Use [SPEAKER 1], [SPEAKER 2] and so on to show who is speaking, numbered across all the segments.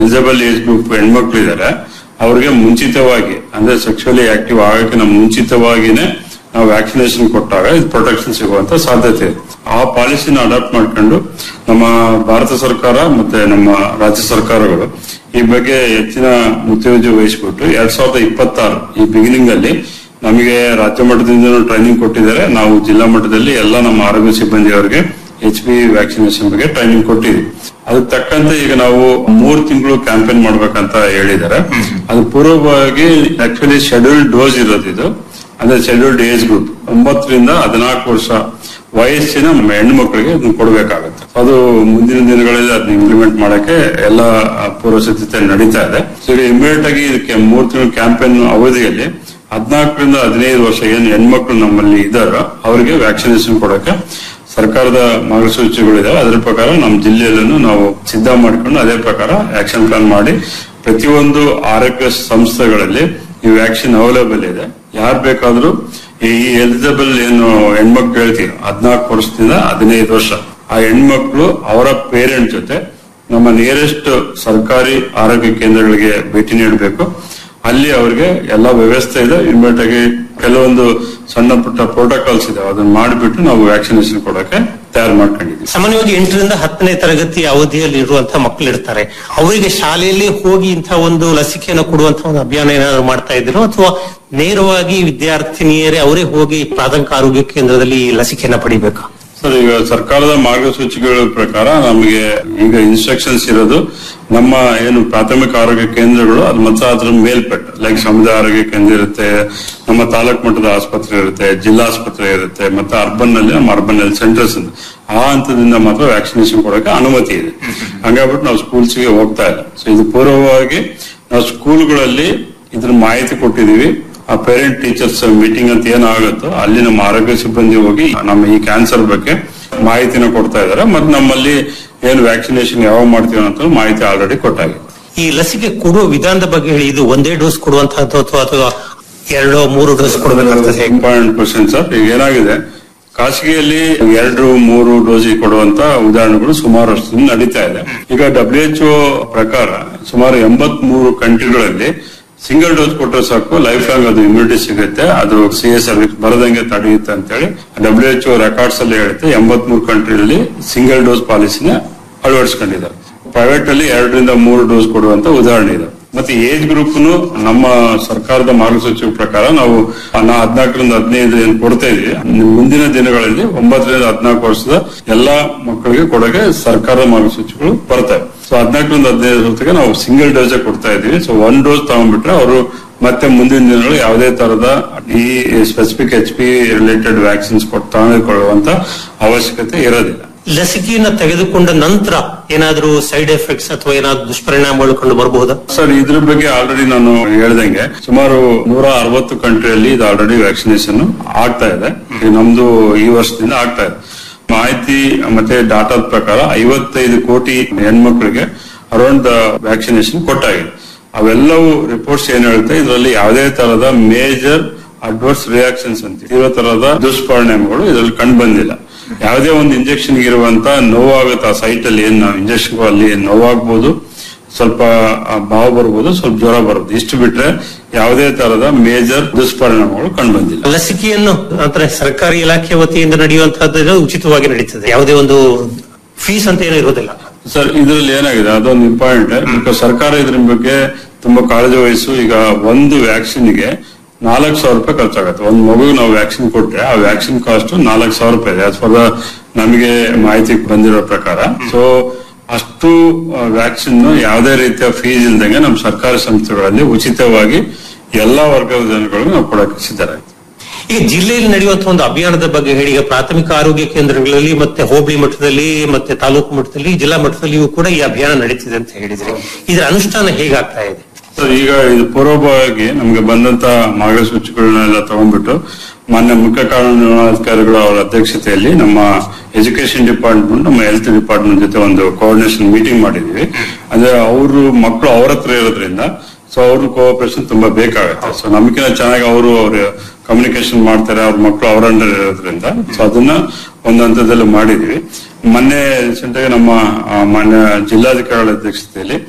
[SPEAKER 1] Eligible age group ಹೆಣ್ಮಕ್ಳು ಇದಾರೆ ಅವ್ರಿಗೆ ಮುಂಚಿತವಾಗಿ ಅಂದ್ರೆ ಸೆಕ್ಷುಲಿ ಆಕ್ಟಿವ್ ಆಗಕ್ಕೆ ಮುಂಚಿತವಾಗಿನೇ ನಾವು ವ್ಯಾಕ್ಸಿನೇಷನ್ ಕೊಟ್ಟಾಗ ಇದು ಪ್ರೊಟೆಕ್ಷನ್ ಸಿಗುವಂತ ಸಾಧ್ಯತೆ ಇದೆ ಆ ಪಾಲಿಸಿನ ಅಡಾಪ್ಟ್ ಮಾಡ್ಕೊಂಡು ನಮ್ಮ ಭಾರತ ಸರ್ಕಾರ ಮತ್ತೆ ನಮ್ಮ ರಾಜ್ಯ ಸರ್ಕಾರಗಳು ಈ ಬಗ್ಗೆ ಹೆಚ್ಚಿನ ಮುತುವರ್ಜಿ ವಹಿಸಿಬಿಟ್ಟು ಎರಡ್ ಸಾವಿರದ ಇಪ್ಪತ್ತಾರು ಈ ಬಿಗಿನಿಂಗ್ ಅಲ್ಲಿ ನಮಗೆ ರಾಜ್ಯ ಮಟ್ಟದಿಂದ ಟ್ರೈನಿಂಗ್ ಕೊಟ್ಟಿದ್ದಾರೆ ನಾವು ಜಿಲ್ಲಾ ಮಟ್ಟದಲ್ಲಿ ಎಲ್ಲ ನಮ್ಮ ಆರೋಗ್ಯ ಸಿಬ್ಬಂದಿಯವರಿಗೆ ಎಚ್ ಪಿ ವ್ಯಾಕ್ಸಿನೇಷನ್ ಬಗ್ಗೆ ಟ್ರೈನಿಂಗ್ ಕೊಟ್ಟಿದ್ವಿ ಅದಕ್ಕೆ ತಕ್ಕಂತೆ ಈಗ ನಾವು ಮೂರ್ ತಿಂಗಳು ಕ್ಯಾಂಪೇನ್ ಮಾಡ್ಬೇಕಂತ ಹೇಳಿದ್ದಾರೆ ಅದು ಪೂರ್ವವಾಗಿ ಆಕ್ಚುಲಿ ಶೆಡ್ಯೂಲ್ಡ್ ಡೋಸ್ ಇರೋದು ಇದು ಅಂದ್ರೆ ಶೆಡ್ಯೂಲ್ಡ್ ಏಜ್ ಗ್ರೂಪ್ ಒಂಬತ್ತರಿಂದ ಹದಿನಾಲ್ಕು ವರ್ಷ ವಯಸ್ಸಿನ ಹೆಣ್ಣು ಮಕ್ಕಳಿಗೆ ಅದನ್ನ ಕೊಡಬೇಕಾಗುತ್ತೆ ಅದು ಮುಂದಿನ ದಿನಗಳಲ್ಲಿ ಅದನ್ನ ಇಂಪ್ಲಿಮೆಂಟ್ ಮಾಡಕ್ಕೆ ಎಲ್ಲ ಪೂರ್ವ ಸಿದ್ಧತೆ ನಡೀತಾ ಇದೆ ಸೊ ಈಗ ಇಮಿಡಿಯೇಟ್ ಆಗಿ ಇದಕ್ಕೆ ಮೂರ್ ತಿಂಗಳು ಕ್ಯಾಂಪೇನ್ ಅವಧಿಯಲ್ಲಿ ಹದಿನಾಲ್ಕರಿಂದ ಹದಿನೈದು ವರ್ಷ ಏನು ಹೆಣ್ಮಕ್ಳು ನಮ್ಮಲ್ಲಿ ಇದ್ದಾರೋ ಅವರಿಗೆ ವ್ಯಾಕ್ಸಿನೇಷನ್ ಕೊಡಕ್ಕೆ ಸರ್ಕಾರದ ಮಾರ್ಗಸೂಚಿಗಳಿದಾವೆ ಅದರ ಪ್ರಕಾರ ನಮ್ಮ ಜಿಲ್ಲೆಯಲ್ಲೂ ನಾವು ಸಿದ್ಧ ಮಾಡ್ಕೊಂಡು ಅದೇ ಪ್ರಕಾರ ಆಕ್ಷನ್ ಪ್ಲಾನ್ ಮಾಡಿ ಪ್ರತಿಯೊಂದು ಆರೋಗ್ಯ ಸಂಸ್ಥೆಗಳಲ್ಲಿ ಈ ವ್ಯಾಕ್ಸಿನ್ ಅವೈಲೇಬಲ್ ಇದೆ ಯಾರು ಬೇಕಾದ್ರೂ ಈ ಎಲಿಜಿಬಲ್ ಏನು ಹೆಣ್ಮಕ್ಳು ಹೇಳ್ತೀವಿ ಹದಿನಾಲ್ಕು ವರ್ಷದಿಂದ ಹದಿನೈದು ವರ್ಷ ಆ ಹೆಣ್ಮಕ್ಳು ಅವರ ಪೇರೆಂಟ್ ಜೊತೆ ನಮ್ಮ ನಿಯರೆಸ್ಟ್ ಸರ್ಕಾರಿ ಆರೋಗ್ಯ ಕೇಂದ್ರಗಳಿಗೆ ಭೇಟಿ ನೀಡಬೇಕು ಅಲ್ಲಿ ಅವ್ರಿಗೆ ಎಲ್ಲ ವ್ಯವಸ್ಥೆ ಇದೆ ಇಮಿಡಿಯೇಟ್ ಆಗಿ ಕೆಲವೊಂದು ಸಣ್ಣ ಪುಟ್ಟ ಪ್ರೋಟೋಕಾಲ್ಸ್ ಇದೆ ಅದನ್ನ ಮಾಡಿಬಿಟ್ಟು ನಾವು ವ್ಯಾಕ್ಸಿನೇಷನ್ ಕೊಡಕ್ಕೆ ತಯಾರು ಮಾಡ್ಕೊಂಡಿದ್ದೀವಿ
[SPEAKER 2] ಸಾಮಾನ್ಯವಾಗಿ ಎಂಟರಿಂದ ಹತ್ತನೇ ತರಗತಿ ಅವಧಿಯಲ್ಲಿ ಇರುವಂತಹ ಮಕ್ಕಳು ಇರ್ತಾರೆ ಅವರಿಗೆ ಶಾಲೆಯಲ್ಲಿ ಹೋಗಿ ಇಂತಹ ಒಂದು ಲಸಿಕೆಯನ್ನು ಕೊಡುವಂತಹ ಒಂದು ಅಭಿಯಾನ ಏನಾದ್ರು ಮಾಡ್ತಾ ಇದ್ರು ಅಥವಾ ನೇರವಾಗಿ ವಿದ್ಯಾರ್ಥಿನಿಯರೇ ಅವರೇ ಹೋಗಿ ಪ್ರಾಥಮಿಕ ಆರೋಗ್ಯ ಕೇಂದ್ರದಲ್ಲಿ ಈ ಲಸಿಕೆಯನ್ನ ಪಡಿಬೇಕಾ
[SPEAKER 1] ಸರ್ ಈಗ ಸರ್ಕಾರದ ಮಾರ್ಗಸೂಚಿಗಳ ಪ್ರಕಾರ ನಮಗೆ ಈಗ ಇನ್ಸ್ಟ್ರಕ್ಷನ್ಸ್ ಇರೋದು ನಮ್ಮ ಏನು ಪ್ರಾಥಮಿಕ ಆರೋಗ್ಯ ಕೇಂದ್ರಗಳು ಅದು ಮತ್ತೆ ಅದ್ರ ಮೇಲ್ಪಟ್ಟ ಲೈಕ್ ಸಮುದಾಯ ಆರೋಗ್ಯ ಕೇಂದ್ರ ಇರುತ್ತೆ ನಮ್ಮ ತಾಲೂಕ್ ಮಟ್ಟದ ಆಸ್ಪತ್ರೆ ಇರುತ್ತೆ ಜಿಲ್ಲಾ ಆಸ್ಪತ್ರೆ ಇರುತ್ತೆ ಮತ್ತೆ ಅರ್ಬನ್ ನಲ್ಲಿ ನಮ್ಮ ಅರ್ಬನ್ ಹೆಲ್ತ್ ಸೆಂಟರ್ಸ್ ಇದೆ ಆ ಹಂತದಿಂದ ಮಾತ್ರ ವ್ಯಾಕ್ಸಿನೇಷನ್ ಕೊಡಕ್ಕೆ ಅನುಮತಿ ಇದೆ ಹಂಗಾಗ್ಬಿಟ್ಟು ನಾವು ಸ್ಕೂಲ್ಸ್ಗೆ ಹೋಗ್ತಾ ಇಲ್ಲ ಸೊ ಇದು ಪೂರ್ವವಾಗಿ ನಾವು ಸ್ಕೂಲ್ಗಳಲ್ಲಿ ಇದ್ರ ಮಾಹಿತಿ ಕೊಟ್ಟಿದೀವಿ ಆ ಪೇರೆಂಟ್ ಟೀಚರ್ಸ್ ಮೀಟಿಂಗ್ ಅಂತ ಏನಾಗುತ್ತೋ ಅಲ್ಲಿ ನಮ್ಮ ಆರೋಗ್ಯ ಸಿಬ್ಬಂದಿ ಹೋಗಿ ನಮ್ಮ ಈ ಕ್ಯಾನ್ಸರ್ ಬಗ್ಗೆ ಮಾಹಿತಿನ ಕೊಡ್ತಾ ಇದಾರೆ ಮತ್ತೆ ನಮ್ಮಲ್ಲಿ ಏನು ವ್ಯಾಕ್ಸಿನೇಷನ್ ಯಾವಾಗ ಮಾಡ್ತೀವಿ ಅಂತ ಮಾಹಿತಿ ಆಲ್ರೆಡಿ ಕೊಟ್ಟಾಗಿದೆ
[SPEAKER 2] ಈ ಲಸಿಕೆ ಕೊಡುವ ವಿಧಾನದ ಬಗ್ಗೆ ಹೇಳಿ ಇದು ಒಂದೇ ಡೋಸ್ ಕೊಡುವಂತಹದ್ದು ಅಥವಾ ಅಥವಾ ಎರಡೋ ಮೂರು ಡೋಸ್ ಕೊಡಬೇಕಾಗ್ತದೆ
[SPEAKER 1] ಇಂಪಾರ್ಟೆಂಟ್ ಕ್ವಶನ್ ಸರ್ ಈಗ ಏನಾಗಿದೆ ಖಾಸಗಿಯಲ್ಲಿ ಎರಡು ಮೂರು ಡೋಸ್ ಕೊಡುವಂತ ಉದಾಹರಣೆಗಳು ಸುಮಾರು ವರ್ಷದಿಂದ ನಡೀತಾ ಇದೆ ಈಗ ಡಬ್ಲ್ಯೂ ಎಚ್ ಪ್ರಕಾರ ಸುಮಾರು ಎಂಬತ್ ಮೂರು ಕಂಟ್ರಿಗಳಲ್ಲಿ ಸಿಂಗಲ್ ಡೋಸ್ ಕೊಟ್ಟರೆ ಸಾಕು ಲೈಫ್ ಲಾಂಗ್ ಅದು ಇಮ್ಯುನಿಟಿ ಸಿಗುತ್ತೆ ಅದು ಸಿ ಎಸ್ ಸರ್ವಿಸ್ ಬರದಂಗೆ ತಡೆಯುತ್ತೆ ಅಂತ ಹೇಳಿ ಡಬ್ಲ್ಯೂ ಎಚ್ ರೆಕಾರ್ಡ್ಸ್ ಅಲ್ಲಿ ಹೇಳುತ್ತೆ ಎಂಬತ್ ಮೂರು ಕಂಟ್ರಿಯಲ್ಲಿ ಸಿಂಗಲ್ ಡೋಸ್ ಪಾಲಿಸಿನ ಅಳವಡಿಸ್ಕೊಂಡಿದ್ದಾರೆ ಪ್ರೈವೇಟ್ ಅಲ್ಲಿ ಎರಡರಿಂದ ಮೂರು ಡೋಸ್ ಕೊಡುವಂತ ಉದಾಹರಣೆ ಇದೆ ಮತ್ತೆ ಏಜ್ ಗ್ರೂಪ್ ನಮ್ಮ ಸರ್ಕಾರದ ಮಾರ್ಗಸೂಚಿ ಪ್ರಕಾರ ನಾವು ನಾ ಹದಿನಾಲ್ಕರಿಂದ ಹದಿನೈದು ಏನು ಕೊಡ್ತಾ ಇದೀವಿ ಮುಂದಿನ ದಿನಗಳಲ್ಲಿ ಒಂಬತ್ತರಿಂದ ಹದಿನಾಲ್ಕು ವರ್ಷದ ಎಲ್ಲಾ ಮಕ್ಕಳಿಗೆ ಕೊಡಗೆ ಸರ್ಕಾರದ ಮಾರ್ಗಸೂಚಿಗಳು ಬರ್ತವೆ ಸೊ ಹದಿನಾಲ್ಕರಿಂದ ಹದಿನೈದು ಹೊತ್ತಿಗೆ ನಾವು ಸಿಂಗಲ್ ಡೋಸ್ ಕೊಡ್ತಾ ಇದೀವಿ ಸೊ ಒನ್ ಡೋಸ್ ತಗೊಂಡ್ಬಿಟ್ರೆ ಅವರು ಮತ್ತೆ ಮುಂದಿನ ದಿನಗಳು ಯಾವುದೇ ತರದ ಈ specific H P related vaccines ಕೊಟ್ಟು ತಗೊಂಡುಕೊಳ್ಳುವಂತ ಅವಶ್ಯಕತೆ ಇರೋದಿಲ್ಲ
[SPEAKER 2] ಲಸಿಕೆಯನ್ನ ತೆಗೆದುಕೊಂಡ ನಂತರ ಏನಾದರೂ ಸೈಡ್ ಎಫೆಕ್ಟ್ಸ್ ಅಥವಾ ಏನಾದ್ರು ದುಷ್ಪರಿಣಾಮಗಳು ಕಂಡು ಬರಬಹುದಾ
[SPEAKER 1] ಸರ್ ಇದ್ರ ಬಗ್ಗೆ ಆಲ್ರೆಡಿ ನಾನು ಹೇಳ್ದಂಗೆ ಸುಮಾರು ನೂರ ಅರವತ್ತು ಕಂಟ್ರಿಯಲ್ಲಿ ಇದು ಆಲ್ರೆಡಿ ವ್ಯಾಕ್ಸಿನೇಷನ್ ಆಗ್ತಾ ಇದೆ ಈಗ ನಮ್ದು ಈ ವರ್ಷದಿಂದ ಆಗ್ತಾ ಇದೆ ಮಾಹಿತಿ ಮತ್ತೆ ಡಾಟಾದ ಪ್ರಕಾರ ಐವತ್ತೈದು ಕೋಟಿ ಹೆಣ್ಮಕ್ಳಿಗೆ ಅರೌಂಡ್ ವ್ಯಾಕ್ಸಿನೇಷನ್ ಕೊಟ್ಟಾಗಿದೆ ಅವೆಲ್ಲವೂ ರಿಪೋರ್ಟ್ಸ್ ಏನ್ ಹೇಳುತ್ತೆ ಇದರಲ್ಲಿ ಯಾವುದೇ ತರದ ಮೇಜರ್ ಅಡ್ವರ್ಸ್ ರಿಯಾಕ್ಷನ್ಸ್ ಅಂತ ತೀವ್ರ ತರದ ದುಷ್ಪರಿಣಾಮಗಳು ಇದರಲ್ಲಿ ಕಂಡು ಬಂದಿಲ್ಲ ಯಾವುದೇ ಒಂದು ಇಂಜೆಕ್ಷನ್ ಇರುವಂತ ನೋವಾಗುತ್ತೆ ಆ ಸೈಟ್ ಅಲ್ಲಿ ಏನ್ ನಾವು ಇಂಜೆಕ್ಷನ್ ಅಲ್ಲಿ ನೋವಾಗ್ಬೋದು ಸ್ವಲ್ಪ ಆ, ಬಾವು ಬರ್ಬೋದು ಸ್ವಲ್ಪ ಜ್ವರ ಬರ್ಬೋದು ಇಷ್ಟು ಬಿಟ್ರೆ ಯಾವುದೇ ತರದ ಮೇಜರ್ ದುಷ್ಪರಿಣಾಮಗಳು ಕಂಡು ಬಂದಿಲ್ಲ
[SPEAKER 2] ಲಸಿಕೆಯನ್ನು ಅಂದ್ರೆ ಸರ್ಕಾರಿ ಇಲಾಖೆ ವತಿಯಿಂದ ನಡೆಯುವಂತಹದ್ದು ಉಚಿತವಾಗಿ ನಡೀತದೆ ಯಾವುದೇ ಒಂದು ಫೀಸ್ ಅಂತ ಏನೂ ಇರೋದಿಲ್ಲ
[SPEAKER 1] ಸರ್ ಇದರಲ್ಲಿ ಏನಾಗಿದೆ ಅದೊಂದು ಇಂಪಾರ್ಟೆಂಟ್ ಬಿಕಾಸ್ ಸರ್ಕಾರ ಇದ್ರ ಬಗ್ಗೆ ತುಂಬಾ ಕಾಳಜಿ ವಹಿಸು ಈಗ ಒಂದು ವ್ಯಾಕ್ಸಿನ್ಗೆ ನಾಲ್ಕು ಸಾವಿರ ರೂಪಾಯಿ ಖರ್ಚಾಗುತ್ತೆ ಒಂದು ಮಗುಗೆ ನಾವು ವ್ಯಾಕ್ಸಿನ್ ಕೊಟ್ರೆ ಆ ವ್ಯಾಕ್ಸಿನ್ ಕಾಸ್ಟ್ ನಾಲ್ಕು ಸಾವಿರ ರೂಪಾಯಿ ಇದೆ ಆಸ್ ಫಾರ್ ದ ನಮಗೆ ಮಾಹಿತಿ ಬಂದಿರೋ ಪ್ರಕಾರ ಸೊ ಅಷ್ಟು ವ್ಯಾಕ್ಸಿನ್ ಯಾವುದೇ ರೀತಿಯ ಫೀಸ್ ಇಲ್ದಂಗೆ ನಮ್ಮ ಸರ್ಕಾರಿ ಸಂಸ್ಥೆಗಳಲ್ಲಿ ಉಚಿತವಾಗಿ ಎಲ್ಲಾ ವರ್ಗದ ಜನಗಳಿಗೂ ನಾವು ಕೊಡಕ್ಕೆ ಸಿದ್ಧರಾಗಿದ್ದೀವಿ
[SPEAKER 2] ಈಗ ಜಿಲ್ಲೆಯಲ್ಲಿ ನಡೆಯುವಂತಹ ಒಂದು ಅಭಿಯಾನದ ಬಗ್ಗೆ ಹೇಳಿ ಈಗ ಪ್ರಾಥಮಿಕ ಆರೋಗ್ಯ ಕೇಂದ್ರಗಳಲ್ಲಿ ಮತ್ತೆ ಹೋಬಳಿ ಮಟ್ಟದಲ್ಲಿ ಮತ್ತೆ ತಾಲೂಕು ಮಟ್ಟದಲ್ಲಿ ಜಿಲ್ಲಾ ಮಟ್ಟದಲ್ಲಿಯೂ ಕೂಡ ಈ ಅಭಿಯಾನ ನಡೀತಿದೆ ಅಂತ ಹೇಳಿದ್ರಿ ಇದರ ಅನುಷ್ಠಾನ ಹೇಗಾಗ್ತಾ ಇದೆ
[SPEAKER 1] ಸರ್ ಈಗ ಇದು ಪೂರ್ವಭಾವಿಯಾಗಿ ನಮ್ಗೆ ಬಂದಂತ ಮಾರ್ಗಸೂಚಿಗಳನ್ನೆಲ್ಲ ತಗೊಂಡ್ಬಿಟ್ಟು ಮಾನ್ಯ ಮುಖ್ಯ ಕಾನೂನಾಧಿಕಾರಿಗಳು ಅವರ ಅಧ್ಯಕ್ಷತೆಯಲ್ಲಿ ನಮ್ಮ ಎಜುಕೇಶನ್ ಡಿಪಾರ್ಟ್ಮೆಂಟ್ ನಮ್ಮ ಹೆಲ್ತ್ ಡಿಪಾರ್ಟ್ಮೆಂಟ್ ಜೊತೆ ಒಂದು ಕೋಆರ್ಡಿನೇಷನ್ ಮೀಟಿಂಗ್ ಮಾಡಿದೀವಿ ಅಂದ್ರೆ ಅವರು ಮಕ್ಕಳು ಅವ್ರ ಹತ್ರ ಇರೋದ್ರಿಂದ ಸೊ ಅವ್ರ ಕೋಆಪರೇಷನ್ ತುಂಬಾ ಬೇಕಾಗುತ್ತೆ ಸೊ ನಮ್ಗಿಂತ ಚೆನ್ನಾಗಿ ಅವರು ಅವ್ರ ಕಮ್ಯುನಿಕೇಶನ್ ಮಾಡ್ತಾರೆ ಅವ್ರ ಮಕ್ಕಳು ಅವರ ಅಂಡರ್ ಇರೋದ್ರಿಂದ ಸೊ ಅದನ್ನ ಒಂದು ಹಂತದಲ್ಲಿ ಮಾಡಿದೀವಿ ಮೊನ್ನೆ ರೀಸೆಂಟ್ ಆಗಿ ನಮ್ಮ ಆ, ಮಾನ್ಯ ಜಿಲ್ಲಾಧಿಕಾರಿಗಳ ಅಧ್ಯಕ್ಷತೆಯಲ್ಲಿ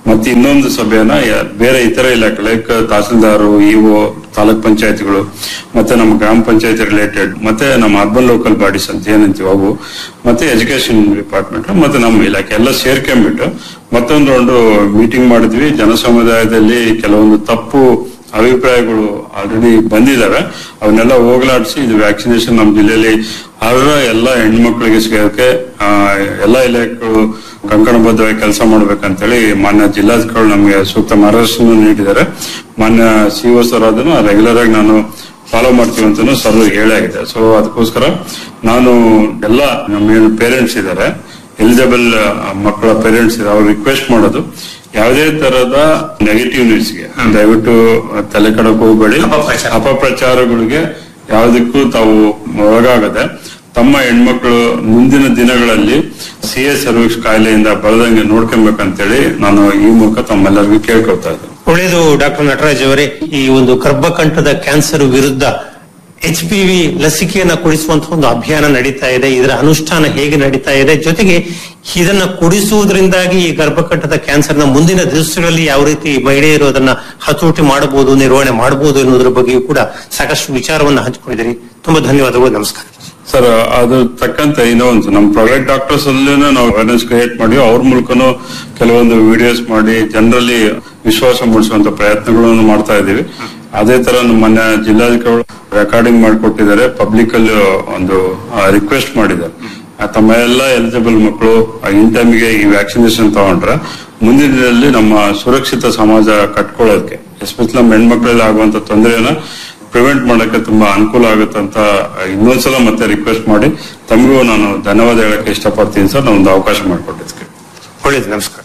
[SPEAKER 1] ಮತ್ತೆ ಇನ್ನೊಂದು ಸಭೆಯನ್ನ ಯ- ಬೇರೆ ಇತರ ಇಲಾಖೆ ಲೈಕ್ ತಹಸೀಲ್ದಾರು ಇಒ ತಾಲೂಕ್ ಪಂಚಾಯತ್ಗಳು ಮತ್ತೆ ನಮ್ಮ ಗ್ರಾಮ ಪಂಚಾಯತ್ ರಿಲೇಟೆಡ್ ಮತ್ತೆ ನಮ್ಮ ಅರ್ಬನ್ ಲೋಕಲ್ ಬಾಡೀಸ್ ಅಂತ ಏನಂತೀವಿ ಅವು ಮತ್ತೆ ಎಜುಕೇಶನ್ ಡಿಪಾರ್ಟ್ಮೆಂಟ್ ಮತ್ತೆ ನಮ್ಮ ಇಲಾಖೆ ಎಲ್ಲ ಸೇರ್ಕೊಂಡ್ಬಿಟ್ಟು ಮತ್ತೊಂದು ಒಂದು ಮೀಟಿಂಗ್ ಮಾಡಿದ್ವಿ ಜನ ಸಮುದಾಯದಲ್ಲಿ ಕೆಲವೊಂದು ತಪ್ಪು ಅಭಿಪ್ರಾಯಗಳು ಆಲ್ರೆಡಿ ಬಂದಿದಾವೆ ಅವನ್ನೆಲ್ಲ ಹೋಗಲಾಡಿಸಿ ಇದು ವ್ಯಾಕ್ಸಿನೇಷನ್ ನಮ್ಮ ಜಿಲ್ಲೆಯಲ್ಲಿ ಅರ್ಹ ಎಲ್ಲ ಹೆಣ್ಮಕ್ಳಿಗೆ ಸಿಗೋಕೆ ಆ, ಎಲ್ಲ ಇಲಾಖೆಗಳು ಕಂಕಣಬದ್ಧವಾಗಿ ಕೆಲಸ ಮಾಡ್ಬೇಕಂತೇಳಿ ಮಾನ್ಯ ಜಿಲ್ಲಾಧಿಕಾರಿಗಳು ನಮಗೆ ಸೂಕ್ತ ಮಾರ್ಗದರ್ಶನ ನೀಡಿದ್ದಾರೆ ಮಾನ್ಯ ಸಿಒ ಸರ್ ಅದನ್ನ ರೆಗ್ಯುಲರ್ ಆಗಿ ನಾನು ಫಾಲೋ ಮಾಡ್ತೀವಿ ಅಂತಾನು ಸರ್ ಹೇಳಾಗಿದೆ ಸೊ ಅದಕ್ಕೋಸ್ಕರ ನಾನು ಎಲ್ಲ ನಮ್ಮ ಪೇರೆಂಟ್ಸ್ ಇದ್ದಾರೆ ಎಲಿಜಿಬಲ್ ಮಕ್ಕಳ ಪೇರೆಂಟ್ಸ್ ಇದ್ದಾರೆ ಅವ್ರು ರಿಕ್ವೆಸ್ಟ್ ಮಾಡೋದು ಯಾವುದೇ ತರದ ನೆಗೆಟಿವ್ ನ್ಯೂಸ್ಗೆ ದಯವಿಟ್ಟು ತಲೆ ಕಡಕ್ ಹೋಗಬೇಡಿ
[SPEAKER 2] ಅಪಪ್ರಚಾರ.
[SPEAKER 1] ಅಪಪ್ರಚಾರಗಳಿಗೆ ಯಾವುದಕ್ಕೂ ತಾವು ಒಳಗಾಗದೆ ತಮ್ಮ ಹೆಣ್ಮಕ್ಳು ಮುಂದಿನ ದಿನಗಳಲ್ಲಿ ಸಿ ಎ ಸರ್ವಿಸ್ ಕಾಯಿಲೆಯಿಂದ ಬರದಂಗೆ ನೋಡ್ಕೊಬೇಕಂತೇಳಿ ನಾನು ಈ ಮೂಲಕ ತಮ್ಮೆಲ್ಲರಿಗೂ ಕೇಳ್ಕೊಳ್ತಾ ಇದ್ದೇನೆ
[SPEAKER 2] ಒಳ್ಳೆಯದು ಡಾಕ್ಟರ್ ನಟರಾಜ್ ಅವರೇ ಈ ಒಂದು ಗರ್ಭಕಂಠದ ಕ್ಯಾನ್ಸರ್ ವಿರುದ್ಧ ಎಚ್ ಪಿ ವಿ ಲಸಿಕೆಯನ್ನ ಕೊಡಿಸುವಂತಹ ಒಂದು ಅಭಿಯಾನ ನಡೀತಾ ಇದೆ ಇದರ ಅನುಷ್ಠಾನ ಹೇಗೆ ನಡೀತಾ ಇದೆ ಜೊತೆಗೆ ಇದನ್ನ ಕೊಡಿಸುವುದರಿಂದಾಗಿ ಈ ಗರ್ಭಕಂಠದ ಕ್ಯಾನ್ಸರ್ನ ಮುಂದಿನ ದಿವಸಗಳಲ್ಲಿ ಯಾವ ರೀತಿ ಮಹಿಳೆಯರು ಅದನ್ನ ಹತೋಟಿ ಮಾಡಬಹುದು ನಿರ್ವಹಣೆ ಮಾಡಬಹುದು ಎನ್ನುವುದರ ಬಗ್ಗೆಯೂ ಕೂಡ ಸಾಕಷ್ಟು ವಿಚಾರವನ್ನು ಹಂಚಿಕೊಂಡಿದ್ದೀರಿ ತುಂಬಾ ಧನ್ಯವಾದಗಳು ನಮಸ್ಕಾರ
[SPEAKER 1] ಸರ್ ಅದು ತಕ್ಕಂತೆ ಇನ್ನೂ ಒಂದು ನಮ್ಮ ಪ್ರೈವೇಟ್ ಡಾಕ್ಟರ್ಸ್ ಅಲ್ಲಿನೂ ನಾವು ಅವೇರ್ನೆಸ್ ಕ್ರಿಯೇಟ್ ಮಾಡಿ ಅವ್ರ ಮೂಲಕನೂ ಕೆಲವೊಂದು ವಿಡಿಯೋಸ್ ಮಾಡಿ ಜನರಲ್ಲಿ ವಿಶ್ವಾಸ ಮೂಡಿಸುವಂತ ಪ್ರಯತ್ನಗಳನ್ನು ಮಾಡ್ತಾ ಇದ್ದೀವಿ ಅದೇ ತರ ನಮ್ಮ ಮೊನ್ನೆ ಜಿಲ್ಲಾಧಿಕಾರಿಗಳು ರೆಕಾರ್ಡಿಂಗ್ ಮಾಡಿಕೊಟ್ಟಿದ್ದಾರೆ ಪಬ್ಲಿಕ್ ಅಲ್ಲಿ ಒಂದು ರಿಕ್ವೆಸ್ಟ್ ಮಾಡಿದ್ದಾರೆ ಆ, ತಮ್ಮ ಎಲ್ಲ ಎಲಿಜಿಬಲ್ ಮಕ್ಕಳು ಇನ್ ಟೈಮ್ಗೆ ಈ ವ್ಯಾಕ್ಸಿನೇಷನ್ ತಗೊಂಡ್ರೆ ಮುಂದಿನ ದಿನದಲ್ಲಿ ನಮ್ಮ ಸುರಕ್ಷಿತ ಸಮಾಜ ಕಟ್ಕೊಳ್ಳೋದಕ್ಕೆ ಎಸ್ಪೆಷಲಿ ನಮ್ಮ ಹೆಣ್ಮಕ್ಳಲ್ಲಿ ಆಗುವಂತ ತೊಂದರೆಯನ್ನ ಪ್ರಿವೆಂಟ್ ಮಾಡಕ್ಕೆ ತುಂಬಾ ಅನುಕೂಲ ಆಗುತ್ತೆ ಅಂತ ಇನ್ನೊಂದ್ಸಲ ಮತ್ತೆ ರಿಕ್ವೆಸ್ಟ್ ಮಾಡಿ ತಮಗೂ ನಾನು ಧನ್ಯವಾದ ಹೇಳಕ್ಕೆ ಇಷ್ಟಪಡ್ತೀನಿ ಸರ್ ಒಂದು ಅವಕಾಶ ಮಾಡಿಕೊಟ್ಟಿದ್ದಕ್ಕೆ
[SPEAKER 2] ಒಳ್ಳೆಯದು ನಮಸ್ಕಾರ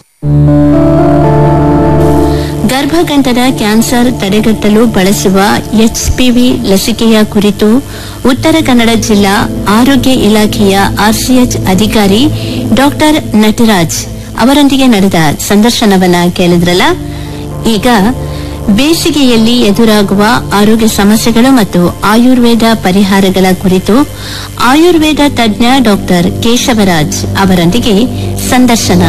[SPEAKER 3] ಗರ್ಭಗಂಠದ ಕ್ಯಾನ್ಸರ್ ತಡೆಗಟ್ಟಲು ಬಳಸುವ ಎಚ್ಪಿವಿ ಲಸಿಕೆಯ ಕುರಿತು ಉತ್ತರ ಕನ್ನಡ ಜಿಲ್ಲಾ ಆರೋಗ್ಯ ಇಲಾಖೆಯ ಆರ್ಸಿಎಚ್ ಅಧಿಕಾರಿ ಡಾಕ್ಟರ್ ನಟರಾಜ್ ಅವರೊಂದಿಗೆ ನಡೆದ ಸಂದರ್ಶನವನ್ನ ಕೇಳಿದ್ರಲ್ಲ ಈಗ ಬೇಸಿಗೆಯಲ್ಲಿ ಎದುರಾಗುವ ಆರೋಗ್ಯ ಸಮಸ್ಯೆಗಳು ಮತ್ತು ಆಯುರ್ವೇದ ಪರಿಹಾರಗಳ ಕುರಿತು ಆಯುರ್ವೇದ ತಜ್ಞ ಡಾಕ್ಟರ್ ಕೇಶವರಾಜ್ ಅವರೊಂದಿಗೆ ಸಂದರ್ಶನ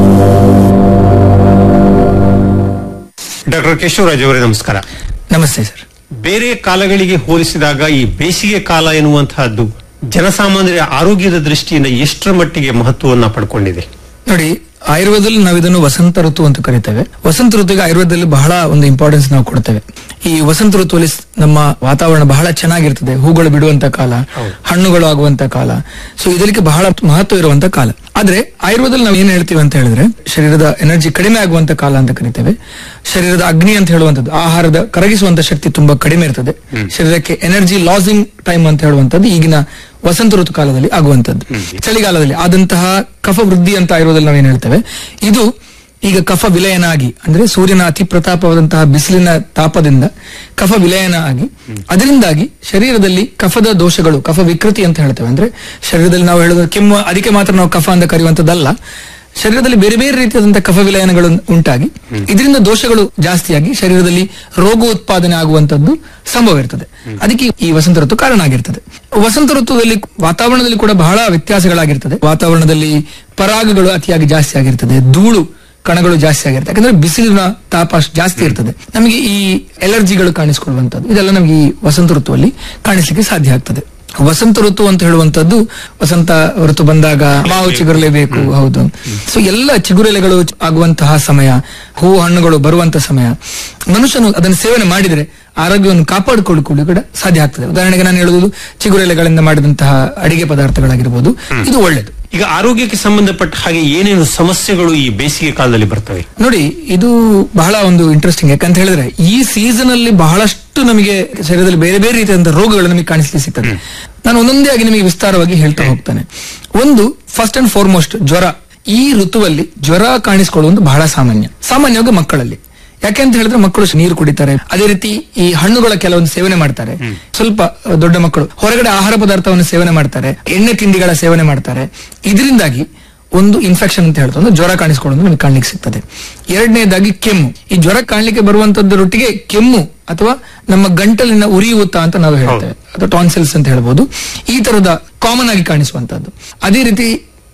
[SPEAKER 2] ಡಾಕ್ಟರ್ ಕೇಶವರಾಜ್ ಅವರೇ ನಮಸ್ಕಾರ
[SPEAKER 4] ನಮಸ್ತೆ ಸರ್
[SPEAKER 2] ಬೇರೆ ಕಾಲಗಳಿಗೆ ಹೋಲಿಸಿದಾಗ ಈ ಬೇಸಿಗೆ ಕಾಲ ಎನ್ನುವಂತಹದ್ದು ಜನಸಾಮಾನ್ಯರ ಆರೋಗ್ಯದ ದೃಷ್ಟಿಯಿಂದ ಎಷ್ಟರ ಮಟ್ಟಿಗೆ ಮಹತ್ವವನ್ನ ಪಡ್ಕೊಂಡಿದೆ
[SPEAKER 4] ನೋಡಿ ಆಯುರ್ವೇದದಲ್ಲಿ ನಾವು ಇದನ್ನು ವಸಂತ ಋತು ಅಂತ ಕರಿತೇವೆ ವಸಂತ ಋತುಗೆ ಆಯುರ್ವೇದದಲ್ಲಿ ಬಹಳ ಒಂದು ಇಂಪಾರ್ಟೆನ್ಸ್ ನಾವು ಕೊಡ್ತೇವೆ ಈ ವಸಂತ ಋತುವಲ್ಲಿ ಸ್- ನಮ್ಮ ವಾತಾವರಣ ಬಹಳ ಚೆನ್ನಾಗಿರ್ತದೆ ಹೂಗಳು ಬಿಡುವಂತ ಕಾಲ ಹಣ್ಣುಗಳು ಆಗುವಂತ ಕಾಲ ಸೊ ಇದಕ್ಕೆ ಬಹಳ ಮಹತ್ವ ಇರುವಂತ ಕಾಲ ಆದ್ರೆ ಆಯುರ್ವೇದದಲ್ಲಿ ನಾವು ಏನ್ ಹೇಳ್ತೀವಿ ಅಂತ ಹೇಳಿದ್ರೆ ಶರೀರದ ಎನರ್ಜಿ ಕಡಿಮೆ ಆಗುವಂತ ಕಾಲ ಅಂತ ಕರಿತೇವೆ ಶರೀರದ ಅಗ್ನಿ ಅಂತ ಹೇಳುವಂತದ್ದು ಆಹಾರದ ಕರಗಿಸುವಂತ ಶಕ್ತಿ ತುಂಬಾ ಕಡಿಮೆ ಇರ್ತದೆ ಶರೀರಕ್ಕೆ ಎನರ್ಜಿ ಲಾಸಿಂಗ್ ಟೈಮ್ ಅಂತ ಹೇಳುವಂತದ್ದು ಈಗಿನ ವಸಂತ ಋತು ಕಾಲದಲ್ಲಿ ಆಗುವಂತದ್ದು ಚಳಿಗಾಲದಲ್ಲಿ ಆದಂತಹ ಕಫ ವೃದ್ಧಿ ಅಂತ ಆಯುರ್ವೇದದಲ್ಲಿ ನಾವೇನ್ ಹೇಳ್ತೇವೆ ಇದು ಈಗ ಕಫ ವಿಲಯನ ಆಗಿ ಅಂದ್ರೆ ಸೂರ್ಯನ ಅತಿ ಪ್ರತಾಪವಾದಂತಹ ಬಿಸಿಲಿನ ತಾಪದಿಂದ ಕಫ ವಿಲಯನ ಆಗಿ ಅದರಿಂದಾಗಿ ಶರೀರದಲ್ಲಿ ಕಫದ ದೋಷಗಳು ಕಫ ವಿಕೃತಿ ಅಂತ ಹೇಳ್ತೇವೆ ಅಂದ್ರೆ ಶರೀರದಲ್ಲಿ ನಾವು ಹೇಳೋದು ಕೆಮ್ಮು ಅದಕ್ಕೆ ಮಾತ್ರ ನಾವು ಕಫ ಅಂತ ಕರೆಯುವಂತದ್ದಲ್ಲ ಶರೀರದಲ್ಲಿ ಬೇರೆ ಬೇರೆ ರೀತಿಯಾದಂತಹ ಕಫ ವಿಲಯನಗಳು ಉಂಟಾಗಿ ಇದರಿಂದ ದೋಷಗಳು ಜಾಸ್ತಿಯಾಗಿ ಶರೀರದಲ್ಲಿ ರೋಗ ಉತ್ಪಾದನೆ ಆಗುವಂತದ್ದು ಸಂಭವ ಇರ್ತದೆ ಅದಕ್ಕೆ ಈ ವಸಂತ ಋತು ಕಾರಣ ಆಗಿರ್ತದೆ ವಸಂತ ಋತುದಲ್ಲಿ ವಾತಾವರಣದಲ್ಲಿ ಕೂಡ ಬಹಳ ವ್ಯತ್ಯಾಸಗಳಾಗಿರ್ತದೆ ವಾತಾವರಣದಲ್ಲಿ ಪರಾಗಗಳು ಅತಿಯಾಗಿ ಜಾಸ್ತಿ ಆಗಿರ್ತದೆ ಧೂಳು ಕಣಗಳು ಜಾಸ್ತಿ ಆಗಿರ್ತದೆ ಯಾಕಂದ್ರೆ ಬಿಸಿಲಿನ ತಾಪ ಅಷ್ಟು ಜಾಸ್ತಿ ಇರ್ತದೆ ನಮಗೆ ಈ ಎಲರ್ಜಿಗಳು ಕಾಣಿಸಿಕೊಳ್ಳುವಂತದ್ದು ಇದೆಲ್ಲ ನಮಗೆ ಈ ವಸಂತ ಋತುವಲ್ಲಿ ಕಾಣಿಸ್ಲಿಕ್ಕೆ ಸಾಧ್ಯ ಆಗ್ತದೆ ವಸಂತ ಋತು ಅಂತ ಹೇಳುವಂತದ್ದು ವಸಂತ ಋತು ಬಂದಾಗ ಮಾವು ಚಿಗುರಲೇಬೇಕು ಹೌದು ಸೊ ಎಲ್ಲ ಚಿಗುರೆಲೆಗಳು ಆಗುವಂತಹ ಸಮಯ ಹೂವು ಹಣ್ಣುಗಳು ಬರುವಂತ ಸಮಯ ಮನುಷ್ಯನು ಅದನ್ನು ಸೇವನೆ ಮಾಡಿದರೆ ಆರೋಗ್ಯವನ್ನು ಕಾಪಾಡಿಕೊಳ್ಳಿಕೊಳ್ಳಿ ಕೂಡ ಸಾಧ್ಯ ಆಗ್ತದೆ ಉದಾಹರಣೆಗೆ ನಾನು ಹೇಳುವುದು ಚಿಗುರೆಲೆಗಳಿಂದ ಮಾಡಿದಂತಹ ಅಡಿಗೆ ಪದಾರ್ಥಗಳಾಗಿರ್ಬೋದು ಇದು ಒಳ್ಳೆಯದು
[SPEAKER 2] ಈಗ ಆರೋಗ್ಯಕ್ಕೆ ಸಂಬಂಧಪಟ್ಟ ಹಾಗೆ ಏನೇನು ಸಮಸ್ಯೆಗಳು ಈ ಬೇಸಿಗೆ ಕಾಲದಲ್ಲಿ ಬರ್ತವೆ
[SPEAKER 4] ನೋಡಿ ಇದು ಬಹಳ ಒಂದು ಇಂಟ್ರೆಸ್ಟಿಂಗ್ ಯಾಕಂತ ಹೇಳಿದ್ರೆ ಈ ಸೀಸನ್ ಅಲ್ಲಿ ಬಹಳಷ್ಟು ನಮಗೆ ಶರೀರದಲ್ಲಿ ಬೇರೆ ಬೇರೆ ರೀತಿಯಾದಂತಹ ರೋಗಗಳು ನಮಗೆ ಕಾಣಿಸ್ಲಿಕ್ಕೆ ಸಿಗ್ತದೆ ನಾನು ಒಂದೊಂದೇ ಆಗಿ ನಿಮಗೆ ವಿಸ್ತಾರವಾಗಿ ಹೇಳ್ತಾ ಹೋಗ್ತಾನೆ ಒಂದು ಫಸ್ಟ್ ಅಂಡ್ ಫಾರ್ಮೋಸ್ಟ್ ಜ್ವರ ಈ ಋತುವಲ್ಲಿ ಜ್ವರ ಕಾಣಿಸಿಕೊಳ್ಳುವುದು ಬಹಳ ಸಾಮಾನ್ಯ ಸಾಮಾನ್ಯವಾಗಿ ಮಕ್ಕಳಲ್ಲಿ ಯಾಕೆಂತ ಹೇಳಿದ್ರೆ ಮಕ್ಕಳು ನೀರು ಕುಡಿತಾರೆ ಅದೇ ರೀತಿ ಈ ಹಣ್ಣುಗಳ ಕೆಲವೊಂದು ಸೇವನೆ ಮಾಡ್ತಾರೆ ಸ್ವಲ್ಪ ಅಹ್, ದೊಡ್ಡ ಮಕ್ಕಳು ಹೊರಗಡೆ ಆಹಾರ ಪದಾರ್ಥವನ್ನು ಸೇವನೆ ಮಾಡ್ತಾರೆ ಎಣ್ಣೆ ತಿಂಡಿಗಳ ಸೇವನೆ ಮಾಡ್ತಾರೆ ಇದರಿಂದಾಗಿ ಒಂದು ಇನ್ಫೆಕ್ಷನ್ ಅಂತ ಹೇಳ್ತಾರೆ ಒಂದು ಜ್ವರ ಕಾಣಿಸ್ಕೊಳ್ಳೋದು ನಮಗೆ ಕಾಣ್ಲಿಕ್ಕೆ ಸಿಗ್ತದೆ ಎರಡನೇದಾಗಿ ಕೆಮ್ಮು ಈ ಜ್ವರ ಕಾಣ್ಲಿಕ್ಕೆ ಬರುವಂತದ್ದರೊಟ್ಟಿಗೆ ಕೆಮ್ಮು ಅಥವಾ ನಮ್ಮ ಗಂಟಲಿನ ಉರಿಯೂತ ಅಂತ ನಾವು ಹೇಳ್ತೇವೆ ಅಥವಾ ಟಾನ್ಸಿಲ್ಸ್ ಅಂತ ಹೇಳ್ಬೋದು ಈ ತರದ ಕಾಮನ್ ಆಗಿ ಕಾಣಿಸುವಂತದ್ದು ಅದೇ ರೀತಿ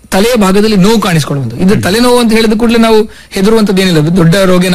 [SPEAKER 4] ತಲೆಯ ಭಾಗದಲ್ಲಿ ನೋವು ಕಾಣಿಸ್ಕೊಳ್ಳುವುದು ಇದು ತಲೆನೋವು ಅಂತ ಹೇಳಿದ ಕೂಡಲೇ ನಾವು ಹೆದರುವಂತದ್ದು ಏನಿಲ್ಲ ಅದು ದೊಡ್ಡ ರೋಗ